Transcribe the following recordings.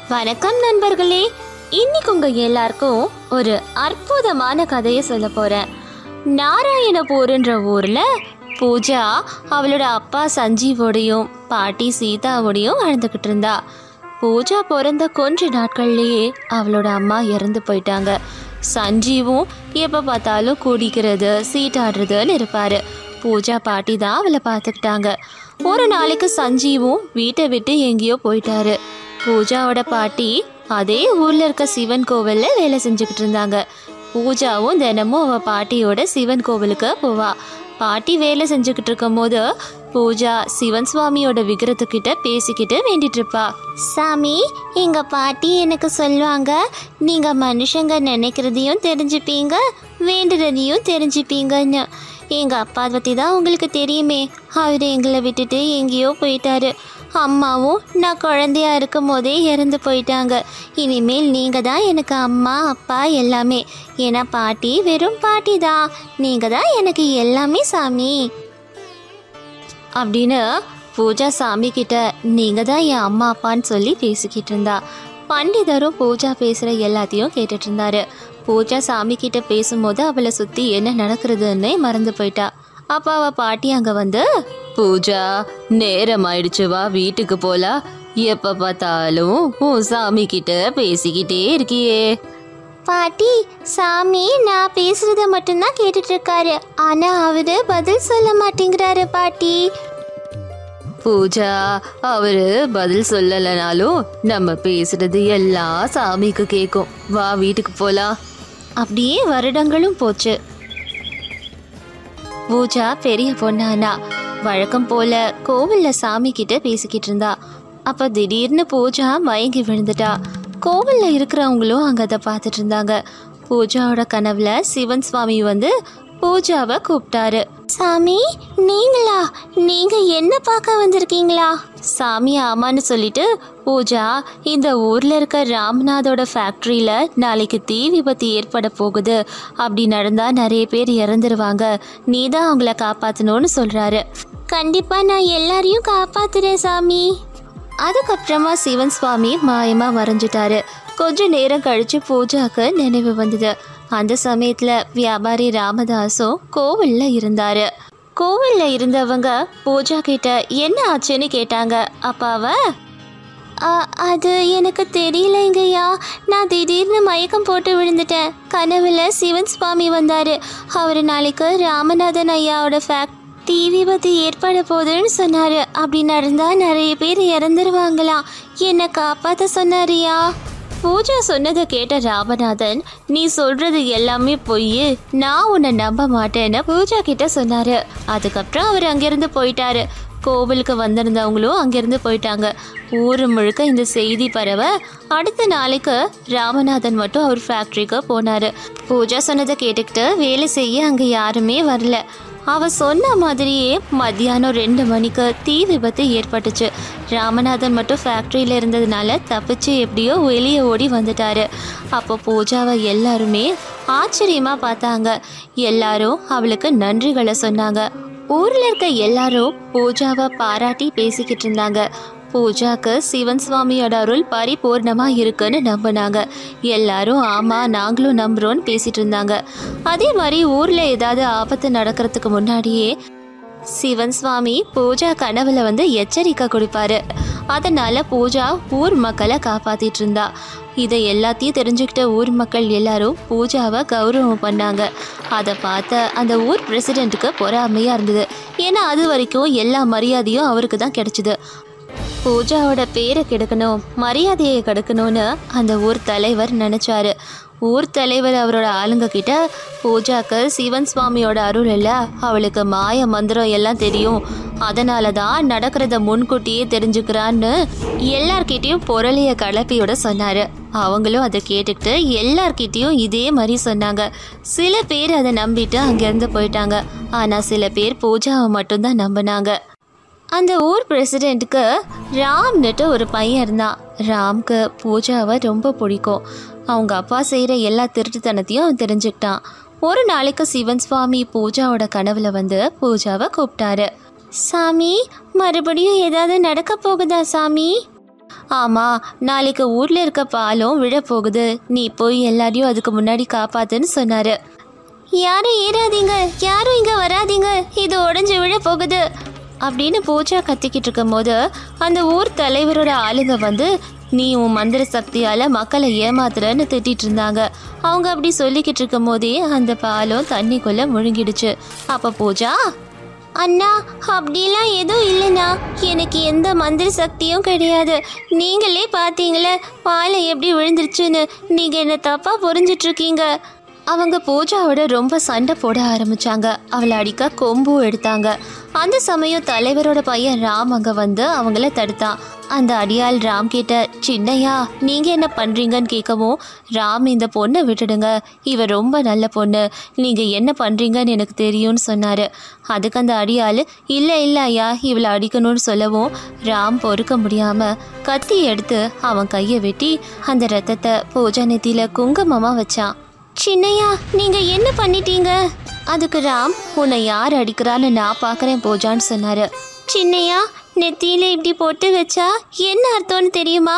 வணக்கம் நண்பர்களே இன்னைக்கு உங்க எல்லாருக்கும் ஒரு அற்புதமான கதையை சொல்ல போறேன் நாராயணபூர்ன்ற ஊர்ல பூஜா அவளோட அப்பா சஞ்சீவோடையும் பாட்டி சீதாவோடையும் வாழ்ந்துக்கிட்டு இருந்தா பூஜா பிறந்த கொஞ்ச நாட்கள்லயே அவளோட அம்மா இறந்து போயிட்டாங்க சஞ்சீவும் எப்போ பார்த்தாலும் குடிக்கிறது சீட்டாடுறதுன்னு இருப்பாரு பூஜா பாட்டி தான் அவளை பார்த்துக்கிட்டாங்க ஒரு நாளைக்கு சஞ்சீவும் வீட்டை விட்டு எங்கேயோ போயிட்டாரு பூஜாவோட பாட்டி அதே ஊர்ல இருக்க சிவன் கோவில்ல வேலை செஞ்சுக்கிட்டு இருந்தாங்க பூஜாவும் தினமும் அவ பாட்டியோட சிவன் கோவிலுக்கு போவா பாட்டி வேலை செஞ்சுக்கிட்டு இருக்கும்போது பூஜா சிவன் சுவாமியோட விக்கிரத்துக்கிட்ட பேசிக்கிட்டு வேண்டிட்டு இருப்பா சாமி எங்க பாட்டி எனக்கு சொல்லுவாங்க நீங்க மனுஷங்க நினைக்கிறதையும் தெரிஞ்சுப்பீங்க வேண்டுறதையும் தெரிஞ்சுப்பீங்கன்னு எங்க அப்பா பத்தி தான் உங்களுக்கு தெரியுமே அவர் எங்களை விட்டுட்டு எங்கேயோ போயிட்டாரு அம்மாவும் நான் குழந்தையா இருக்கும் போதே இறந்து போயிட்டாங்க இனிமேல் நீங்க தான் எனக்கு அம்மா அப்பா எல்லாமே ஏன்னா பாட்டி வெறும் பாட்டி தான் நீங்க தான் எனக்கு எல்லாமே சாமி அப்படின்னு பூஜா சாமி கிட்ட நீங்க தான் என் அம்மா அப்பான்னு சொல்லி பேசிக்கிட்டு இருந்தா பண்டிதரும் பூஜா பேசுற எல்லாத்தையும் கேட்டுட்டு இருந்தாரு பூஜா சாமி கிட்ட பேசும்போது அவளை சுத்தி என்ன நடக்கிறதுன்னே மறந்து போயிட்டா அப்ப அவ பாட்டி அங்க வந்து பூஜா நேரம் ஆயிடுச்சு வா வீட்டுக்கு போலாம் எப்ப பார்த்தாலும் உன் சாமி கிட்ட பேசிக்கிட்டே இருக்கியே பாட்டி சாமி நான் பேசுறத மட்டும்தான் கேட்டுட்டு இருக்காரு ஆனா அவரு பதில் சொல்ல மாட்டேங்கிறாரு பாட்டி பூஜா அவரு பதில் சொல்லலைனாலும் நம்ம பேசுறது எல்லாம் சாமிக்கு கேட்கும் வா வீட்டுக்கு போலாம் அப்படியே வருடங்களும் போச்சு பூஜா பெரிய பொண்ணானா வழக்கம் போல கோவில்ல சாமி கிட்ட பேசிக்கிட்டு இருந்தா அப்ப திடீர்னு பூஜா மயங்கி விழுந்துட்டா கோவில்ல இருக்கிறவங்களும் அங்க அதை பார்த்துட்டு இருந்தாங்க பூஜாவோட கனவுல சிவன் சுவாமி வந்து பூஜாவை கூப்பிட்டாரு சாமி நீங்களா நீங்க என்ன பார்க்க வந்திருக்கீங்களா சாமி ஆமான்னு சொல்லிட்டு பூஜா இந்த ஊர்ல இருக்க ராம்நாதோட ஃபேக்டரியில நாளைக்கு தீ விபத்து ஏற்பட போகுது அப்படி நடந்தா நிறைய பேர் இறந்துருவாங்க நீ தான் அவங்கள காப்பாத்தணும்னு சொல்றாரு கண்டிப்பா நான் எல்லாரையும் காப்பாத்துறேன் சாமி அதுக்கப்புறமா சிவன் சுவாமி மாயமா மறைஞ்சிட்டாரு கொஞ்ச நேரம் கழிச்சு பூஜாக்கு நினைவு வந்தது அந்த சமயத்துல வியாபாரி ராமதாசும் கோவில்ல இருந்தாரு கோவில்ல இருந்தவங்க பூஜா கிட்ட என்ன ஆச்சுன்னு கேட்டாங்க அப்பாவ அது எனக்கு தெரியலைங்கய்யா நான் திடீர்னு மயக்கம் போட்டு விழுந்துட்டேன் கனவுல சிவன் சுவாமி வந்தாரு அவர் நாளைக்கு ராமநாதன் ஐயாவோட ஃபேக்ட் தீ விபத்து ஏற்பட போகுதுன்னு சொன்னாரு அப்படி நடந்தா நிறைய பேர் இறந்துருவாங்களாம் என்னை காப்பாத்த சொன்னாருயா பூஜா சொன்னதை கேட்ட ராமநாதன் நீ சொல்றது எல்லாமே பொய் நான் உன்னை நம்ப மாட்டேன்னு பூஜா கிட்ட சொன்னாரு அதுக்கப்புறம் அவர் அங்கிருந்து போயிட்டாரு கோவிலுக்கு வந்திருந்தவங்களும் அங்கிருந்து போயிட்டாங்க ஊர் முழுக்க இந்த செய்தி பரவ அடுத்த நாளைக்கு ராமநாதன் மட்டும் அவர் ஃபேக்ட்ரிக்கு போனாரு பூஜா சொன்னதை கேட்டுக்கிட்டு வேலை செய்ய அங்கே யாருமே வரல அவ சொன்ன மாதிரியே மத்தியானம் ரெண்டு மணிக்கு தீ விபத்து ஏற்பட்டுச்சு ராமநாதன் மட்டும் ஃபேக்ட்ரியில் இருந்ததுனால தப்பிச்சு எப்படியோ வெளியே ஓடி வந்துட்டாரு அப்போ பூஜாவை எல்லாருமே ஆச்சரியமா பார்த்தாங்க எல்லாரும் அவளுக்கு நன்றிகளை சொன்னாங்க ஊர்ல இருக்க எல்லாரும் பூஜாவை பாராட்டி பேசிக்கிட்டு இருந்தாங்க பூஜாக்கு சிவன் சுவாமியோட அருள் பரிபூர்ணமா இருக்குன்னு நம்பினாங்க எல்லாரும் ஆமா நாங்களும் நம்புறோம்னு பேசிட்டு இருந்தாங்க அதே மாதிரி ஊர்ல ஏதாவது ஆபத்து நடக்கிறதுக்கு முன்னாடியே சிவன் சுவாமி பூஜா கனவுல வந்து எச்சரிக்கை கொடுப்பாரு அதனால பூஜா ஊர் மக்களை காப்பாத்திட்டு இருந்தா இதை எல்லாத்தையும் தெரிஞ்சுக்கிட்ட ஊர் மக்கள் எல்லாரும் பூஜாவை கௌரவம் பண்ணாங்க அதை பார்த்த அந்த ஊர் பிரசிடெண்ட்டுக்கு பொறாமையா இருந்தது ஏன்னா அது வரைக்கும் எல்லா மரியாதையும் அவருக்கு தான் கிடைச்சிது பூஜாவோட பேரை கெடுக்கணும் மரியாதையை கெடுக்கணும்னு அந்த ஊர் தலைவர் நினைச்சாரு ஊர் தலைவர் அவரோட ஆளுங்க கிட்ட பூஜாக்கு சிவன் சுவாமியோட அருள் இல்ல அவளுக்கு மாய மந்திரம் எல்லாம் தெரியும் அதனால தான் நடக்கிறத முன்கூட்டியே தெரிஞ்சுக்கிறான்னு எல்லார்கிட்டயும் பொருளைய கலப்பியோட சொன்னாரு அவங்களும் அதை கேட்டுக்கிட்டு எல்லார்கிட்டயும் இதே மாதிரி சொன்னாங்க சில பேர் அதை நம்பிட்டு அங்கேருந்து போயிட்டாங்க ஆனா சில பேர் பூஜாவை மட்டும்தான் நம்பினாங்க அந்த ஊர் பிரசிடெண்ட்டுக்கு ராம்னுட்டு ஒரு பையன் இருந்தான் ராம்க்கு பூஜாவை ரொம்ப பிடிக்கும் அவங்க அப்பா செய்கிற எல்லா திருட்டுத்தனத்தையும் அவன் தெரிஞ்சுக்கிட்டான் ஒரு நாளைக்கு சிவன் சுவாமி பூஜாவோட கனவுல வந்து பூஜாவை கூப்பிட்டாரு சாமி மறுபடியும் ஏதாவது நடக்க போகுதா சாமி ஆமாம் நாளைக்கு ஊரில் இருக்க பாலம் விழ போகுது நீ போய் எல்லாரையும் அதுக்கு முன்னாடி காப்பாத்துன்னு சொன்னார் யாரும் ஏறாதீங்க யாரும் இங்கே வராதீங்க இது உடஞ்சி விழ போகுது அப்படின்னு பூஜா கத்திக்கிட்டு இருக்கும் போது அந்த ஊர் தலைவரோட ஆளுங்க வந்து நீ உன் மந்திர சக்தியால் மக்களை ஏமாத்துறன்னு திட்டிட்டு இருந்தாங்க அவங்க அப்படி சொல்லிக்கிட்டு இருக்கும் போதே அந்த பாலம் தண்ணிக்குள்ளே முழுங்கிடுச்சு அப்போ பூஜா அண்ணா அப்படிலாம் எதுவும் இல்லைண்ணா எனக்கு எந்த மந்திர சக்தியும் கிடையாது நீங்களே பார்த்தீங்களே பாலை எப்படி விழுந்துருச்சுன்னு நீங்கள் என்ன தப்பாக புரிஞ்சிட்ருக்கீங்க அவங்க பூஜாவோட ரொம்ப சண்டை போட ஆரம்பிச்சாங்க அவளை அடிக்க கொம்பும் எடுத்தாங்க அந்த சமயம் தலைவரோட பையன் ராம் அங்க வந்து அவங்கள தடுத்தான் அந்த அடியாள் ராம் கிட்ட சின்னையா நீங்க என்ன பண்றீங்கன்னு கேட்கவும் ராம் இந்த பொண்ணை விட்டுடுங்க இவ ரொம்ப நல்ல பொண்ணு நீங்க என்ன பண்றீங்கன்னு எனக்கு தெரியும்னு சொன்னாரு அதுக்கு அந்த அடியாள் இல்ல இல்ல ஐயா இவளை அடிக்கணும்னு சொல்லவும் ராம் பொறுக்க முடியாம கத்தி எடுத்து அவன் கையை வெட்டி அந்த ரத்தத்தை பூஜா நெத்தியில குங்குமமா வச்சான் சின்னையா நீங்க என்ன பண்ணிட்டீங்க அதுக்கு ராம் உன்னை யார் அடிக்கிறான்னு நான் பார்க்கறேன் பூஜான்னு சொன்னாரு சின்னையா நெத்தியில இப்படி போட்டு வச்சா என்ன அர்த்தம்னு தெரியுமா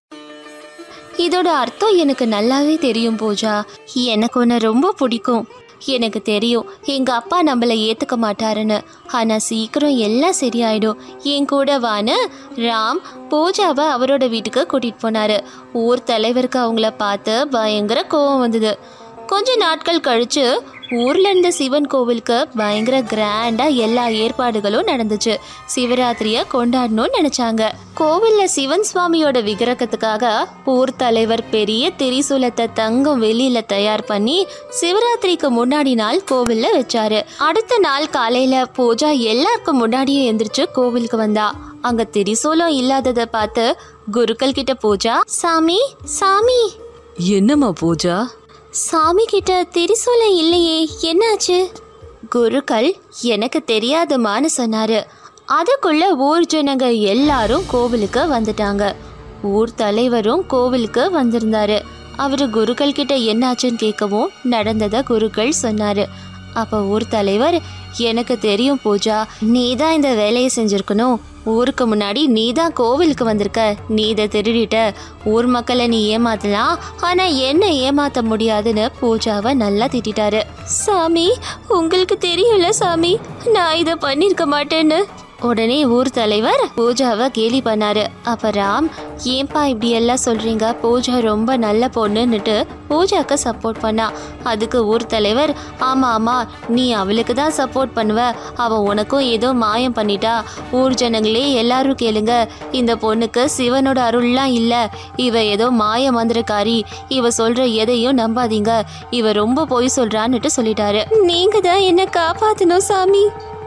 இதோட அர்த்தம் எனக்கு நல்லாவே தெரியும் பூஜா எனக்கு உன்னை ரொம்ப பிடிக்கும் எனக்கு தெரியும் எங்க அப்பா நம்மளை ஏத்துக்க மாட்டாருன்னு ஆனா சீக்கிரம் எல்லாம் சரியாயிடும் என் கூட வான்னு ராம் பூஜாவை அவரோட வீட்டுக்கு கூட்டிட்டு போனாரு ஊர் தலைவருக்கு அவங்கள பார்த்து பயங்கர கோவம் வந்தது கொஞ்ச நாட்கள் கழிச்சு ஊர்ல இருந்த சிவன் கோவிலுக்கு பயங்கர கிராண்டா எல்லா ஏற்பாடுகளும் நடந்துச்சு சிவராத்திரிய கொண்டாடணும்னு நினைச்சாங்க கோவில்ல சிவன் சுவாமியோட விக்கிரகத்துக்காக ஊர் தலைவர் பெரிய திரிசூலத்தை தங்கம் வெளியில தயார் பண்ணி சிவராத்திரிக்கு முன்னாடி நாள் கோவில்ல வச்சாரு அடுத்த நாள் காலையில பூஜா எல்லாருக்கும் முன்னாடியே எந்திரிச்சு கோவிலுக்கு வந்தா அங்க திரிசூலம் இல்லாததை பார்த்து குருக்கள் கிட்ட பூஜா சாமி சாமி என்னம்மா பூஜா சாமி கிட்ட திரிசூலம் இல்லையே என்னாச்சு குருக்கள் எனக்கு தெரியாதுமான்னு சொன்னாரு அதுக்குள்ள ஊர் ஜனங்க எல்லாரும் கோவிலுக்கு வந்துட்டாங்க ஊர் தலைவரும் கோவிலுக்கு வந்திருந்தாரு அவரு குருக்கள் கிட்ட என்னாச்சுன்னு கேட்கவும் நடந்ததை குருக்கள் சொன்னாரு அப்ப ஊர் தலைவர் எனக்கு தெரியும் பூஜா நீ தான் இந்த வேலையை செஞ்சிருக்கணும் ஊருக்கு முன்னாடி நீ தான் கோவிலுக்கு வந்திருக்க நீ இதை திருடிட்ட ஊர் மக்களை நீ ஏமாத்தலாம் ஆனா என்ன ஏமாத்த முடியாதுன்னு பூஜாவை நல்லா திட்டிட்டாரு சாமி உங்களுக்கு தெரியும்ல சாமி நான் இதை பண்ணிருக்க மாட்டேன்னு உடனே ஊர் தலைவர் பூஜாவை கேலி பண்ணாரு அப்ப ராம் ஏன்பா இப்படி எல்லாம் சொல்றீங்க பூஜா ரொம்ப நல்ல பொண்ணுன்னுட்டு பூஜாக்கு சப்போர்ட் பண்ணா அதுக்கு ஊர் தலைவர் ஆமா ஆமா நீ அவளுக்கு தான் சப்போர்ட் பண்ணுவ அவ உனக்கும் ஏதோ மாயம் பண்ணிட்டா ஊர் ஜனங்களே எல்லாரும் கேளுங்க இந்த பொண்ணுக்கு சிவனோட அருள்லாம் இல்ல இவ ஏதோ மாய மந்திரக்காரி இவ சொல்ற எதையும் நம்பாதீங்க இவ ரொம்ப பொய் சொல்றான்னுட்டு சொல்லிட்டாரு நீங்க தான் என்ன காப்பாத்தணும் சாமி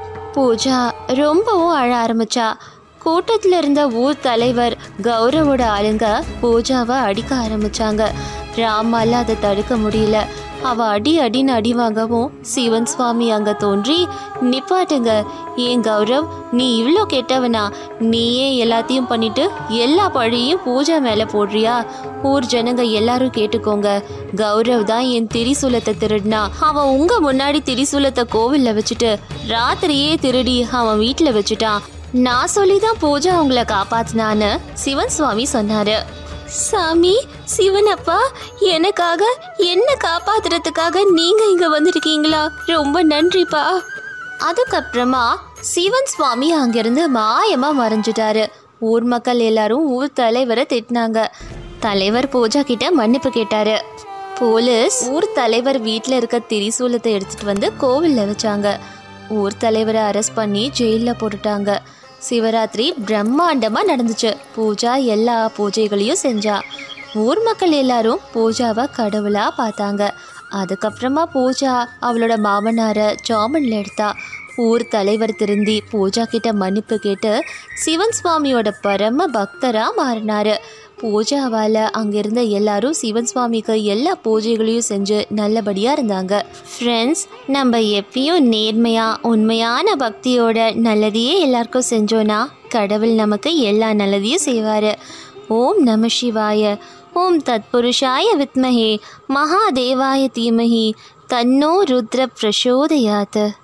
பூஜா ரொம்பவும் அழ ஆரம்பிச்சா கூட்டத்தில் இருந்த ஊர் தலைவர் கௌரவோட ஆளுங்க பூஜாவை அடிக்க ஆரம்பிச்சாங்க ராமால அதை தடுக்க முடியல அவ அடி அடின்னு அடி வாங்கவும் சிவன் சுவாமி அங்க தோன்றி நிப்பாட்டுங்க ஏன் கௌரவ் நீ இவ்வளோ கெட்டவனா நீயே எல்லாத்தையும் பண்ணிட்டு எல்லா பழியும் பூஜா மேல போடுறியா ஊர் ஜனங்க எல்லாரும் கேட்டுக்கோங்க கௌரவ் தான் என் திரிசூலத்தை திருடினா அவன் உங்க முன்னாடி திரிசூலத்தை கோவில்ல வச்சுட்டு ராத்திரியே திருடி அவன் வீட்டுல வச்சுட்டான் நான் சொல்லி தான் பூஜா உங்களை காப்பாத்தினான்னு சிவன் சுவாமி சொன்னாரு சாமி சிவனப்பா எனக்காக என்ன காப்பாத்துறதுக்காக நீங்க இங்க வந்திருக்கீங்களா ரொம்ப நன்றிப்பா அதுக்கப்புறமா சிவன் சுவாமி அங்கிருந்து மாயமா மறைஞ்சிட்டாரு ஊர் மக்கள் எல்லாரும் ஊர் தலைவரை திட்டினாங்க தலைவர் பூஜா கிட்ட மன்னிப்பு கேட்டாரு போலீஸ் ஊர் தலைவர் வீட்டில் இருக்க திரிசூலத்தை எடுத்துட்டு வந்து கோவில்ல வச்சாங்க ஊர் தலைவரை அரெஸ்ட் பண்ணி ஜெயில்ல போட்டுட்டாங்க சிவராத்திரி பிரம்மாண்டமா நடந்துச்சு பூஜா எல்லா பூஜைகளையும் செஞ்சா ஊர் மக்கள் எல்லாரும் பூஜாவை கடவுளா பார்த்தாங்க அதுக்கப்புறமா பூஜா அவளோட மாமனாரை ஜாமன்ல எடுத்தா ஊர் தலைவர் திருந்தி பூஜா கிட்ட மன்னிப்பு கேட்டு சிவன் சுவாமியோட பரம பக்தரா மாறினாரு பூஜாவால் அங்கிருந்த எல்லாரும் சிவன் சுவாமிக்கு எல்லா பூஜைகளையும் செஞ்சு நல்லபடியாக இருந்தாங்க ஃப்ரெண்ட்ஸ் நம்ம எப்பயும் நேர்மையாக உண்மையான பக்தியோட நல்லதையே எல்லாருக்கும் செஞ்சோன்னா கடவுள் நமக்கு எல்லா நல்லதையும் செய்வார் ஓம் நம சிவாய ஓம் தத்புருஷாய வித்மஹே மகாதேவாய தீமஹி தன்னோ ருத்ர பிரசோதயாத்